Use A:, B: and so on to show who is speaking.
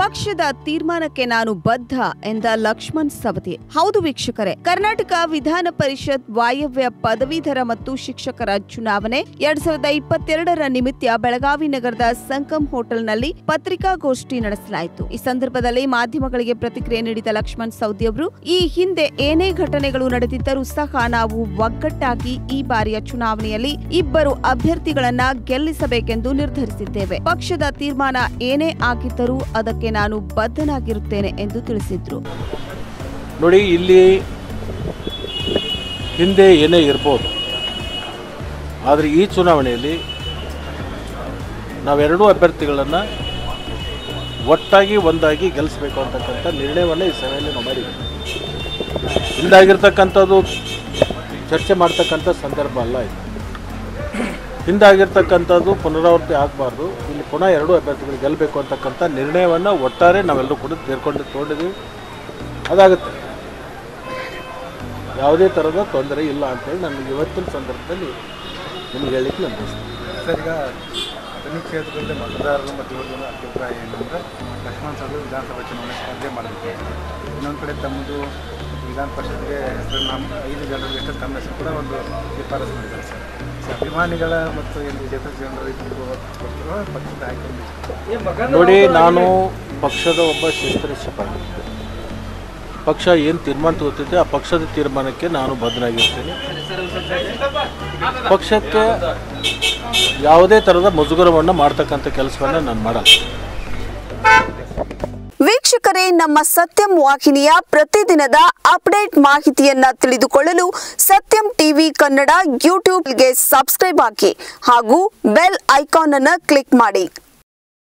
A: ಪಕ್ಷದ ತೀರ್ಮಾನಕ್ಕೆ ನಾನು ಬದ್ಧ ಎಂದ ಲಕ್ಷ್ಮಣ್ ಸವದಿ ಹೌದು ವೀಕ್ಷಕರೇ ಕರ್ನಾಟಕ ವಿಧಾನ ಪರಿಷತ್ ವಾಯವ್ಯ ಪದವೀಧರ ಮತ್ತು ಶಿಕ್ಷಕರ ಚುನಾವಣೆ ಎರಡ್ ಸಾವಿರದ ಇಪ್ಪತ್ತೆರಡರ ನಿಮಿತ್ತ ಬೆಳಗಾವಿ ನಗರದ ಸಂಕಮ್ ಹೋಟೆಲ್ನಲ್ಲಿ ಪತ್ರಿಕಾಗೋಷ್ಠಿ ನಡೆಸಲಾಯಿತು ಈ ಸಂದರ್ಭದಲ್ಲಿ ಮಾಧ್ಯಮಗಳಿಗೆ ಪ್ರತಿಕ್ರಿಯೆ ನೀಡಿದ ಲಕ್ಷ್ಮಣ್ ಸವದಿ ಅವರು ಈ ಹಿಂದೆ ಏನೇ ಘಟನೆಗಳು ನಡೆದಿದ್ದರೂ ಸಹ ನಾವು ಒಗ್ಗಟ್ಟಾಗಿ ಈ ಬಾರಿಯ ಚುನಾವಣೆಯಲ್ಲಿ ಇಬ್ಬರು ಅಭ್ಯರ್ಥಿಗಳನ್ನ ಗೆಲ್ಲಿಸಬೇಕೆಂದು ನಿರ್ಧರಿಸಿದ್ದೇವೆ ಪಕ್ಷದ ತೀರ್ಮಾನ ಏನೇ ಆಗಿದ್ದರೂ ಅದಕ್ಕೆ ನಾನು ಬದ್ಧನಾಗಿರುತ್ತೇನೆ ಎಂದು ತಿಳಿಸಿದ್ರು
B: ನೋಡಿ ಇಲ್ಲಿ ಹಿಂದೆ ಏನೇ ಇರ್ಬೋದು ಆದರೆ ಈ ಚುನಾವಣೆಯಲ್ಲಿ ನಾವೆರಡೂ ಅಭ್ಯರ್ಥಿಗಳನ್ನು ಒಟ್ಟಾಗಿ ಒಂದಾಗಿ ಗೆಲ್ಲಿಸಬೇಕು ಅಂತಕ್ಕಂಥ ನಿರ್ಣಯವನ್ನು ಈ ಸಭೆಯಲ್ಲಿ ನಾವು ಮಾಡಿದ್ದೀವಿ ಹಿಂದಾಗಿರ್ತಕ್ಕಂಥದ್ದು ಚರ್ಚೆ ಮಾಡ್ತಕ್ಕಂಥ ಸಂದರ್ಭ ಅಲ್ಲ ಇದು ಹಿಂದಾಗಿರ್ತಕ್ಕಂಥದ್ದು ಪುನರಾವರ್ತಿ ಆಗಬಾರ್ದು ಇಲ್ಲಿ ಪುನಃ ಎರಡೂ ಅಭ್ಯರ್ಥಿಗಳು ಗೆಲ್ಲಬೇಕು ಅಂತಕ್ಕಂಥ ನಿರ್ಣಯವನ್ನು ಒಟ್ಟಾರೆ ನಾವೆಲ್ಲರೂ ಕೂಡ ತೀರ್ಕೊಂಡು ತೊಗೊಂಡಿದ್ದೀವಿ ಅದಾಗುತ್ತೆ ಯಾವುದೇ ಥರದ ತೊಂದರೆ ಇಲ್ಲ ಅಂತೇಳಿ ನನಗೆ ಇವತ್ತಿನ ಸಂದರ್ಭದಲ್ಲಿ ನಿಮ್ಗೆ ಹೇಳಲಿಕ್ಕೆ ನಾನು ಬಯಸ್ತೀನಿ
C: ಸರ್ ಈಗ ಅಥಣಿ ಕ್ಷೇತ್ರದಲ್ಲಿ ಮತದಾರರು ಮತ್ತು ಇವ್ರದ್ದು ಅಭಿಪ್ರಾಯ ಏನಂದ್ರೆ ಲಕ್ಷ್ಮಣ್ ಸವದಿ ವಿಧಾನಸಭಾ ಚುನಾವಣೆ ಸ್ಪರ್ಧೆ ಮಾಡಬೇಕು ಇನ್ನೊಂದು ಕಡೆ ತಮ್ಮದು ವಿಧಾನ ಪರಿಷತ್ಗೆ ಹೆಸರು ನಮ್ಮ ಐದು ಜನರ ಎಷ್ಟು ತಮ್ಮ ಹೆಸರು ಕೂಡ ಒಂದು ಶಿಫಾರಸು ಮಾಡಿದ್ದಾರೆ ಸರ್ ಸೊ ಅಭಿಮಾನಿಗಳ ಮತ್ತು ಏನು ಜೊತೆ ಜನರ ಇಬ್ಬರಿಗೂ ಕೊಟ್ಟಿರುವ ಪಕ್ಷದ ಆಯ್ಕೆ
B: ನೋಡಿ ನಾನು ಪಕ್ಷದ ಒಬ್ಬ ಶಿಸ್ತರ ಸಿಪಾಯಿ ಪಕ್ಷ ಏನು ತೀರ್ಮಾನ ತಗೋತೈತೆ ಆ ಪಕ್ಷದ ತೀರ್ಮಾನಕ್ಕೆ ನಾನು ಬದ್ಧನಾಗಿರ್ತೀನಿ ಪಕ್ಷಕ್ಕೆ ಯಾವುದೇ ಥರದ ಮುಜುಗರವನ್ನು ಮಾಡ್ತಕ್ಕಂಥ ಕೆಲಸವನ್ನು ನಾನು ಮಾಡಲ್ಲ
A: ವೀಕ್ಷಕರೇ ನಮ್ಮ ಸತ್ಯಂ ವಾಹಿನಿಯ ಪ್ರತಿದಿನದ ಅಪ್ಡೇಟ್ ಮಾಹಿತಿಯನ್ನ ತಿಳಿದುಕೊಳ್ಳಲು ಸತ್ಯಂ ಟಿವಿ ಕನ್ನಡ ಯೂಟ್ಯೂಬ್ಗೆ ಸಬ್ಸ್ಕ್ರೈಬ್ ಹಾಕಿ ಹಾಗೂ ಬೆಲ್ ಐಕಾನ್ ಅನ್ನು ಕ್ಲಿಕ್ ಮಾಡಿ